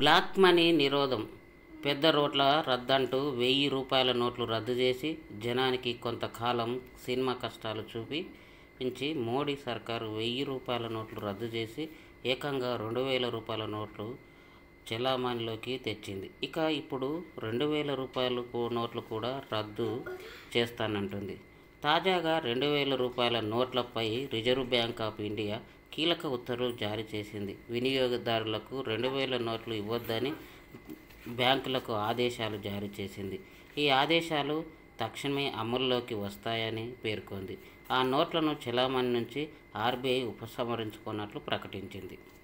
black money నిరోధం పెద్ద రోడ్ల రద్దంటూ వెయ్యి రూపాయల నోట్లు రద్దు చేసి జనానికి కొంతకాలం సినిమా కష్టాలు చూపించి మోడీ సర్కారు వెయ్యి రూపాయల నోట్లు రద్దు చేసి ఏకంగా రెండు వేల రూపాయల నోట్లు చెలామణిలోకి తెచ్చింది ఇక ఇప్పుడు రెండు వేల రూపాయలు కూ- నోట్లు కూడా రద్దు చేస్తానంటుంది తాజాగా రెండు వేల రూపాయల నోట్లపై రిజర్వ్ బ్యాంక్ ఆఫ్ ఇండియా కీలక ఉత్తర్వులు జారీ చేసింది వినియోగదారులకు రెండు వేల నోట్లు ఇవ్వొద్దని బ్యాంకులకు ఆదేశాలు జారీ చేసింది ఈ ఆదేశాలు తక్షణమే అమల్లోకి వస్తాయని పేర్కొంది ఆ నోట్లను చెలామణి నుంచి ఆర్బీఐ ఉపసంహరించుకున్నట్లు ప్రకటించింది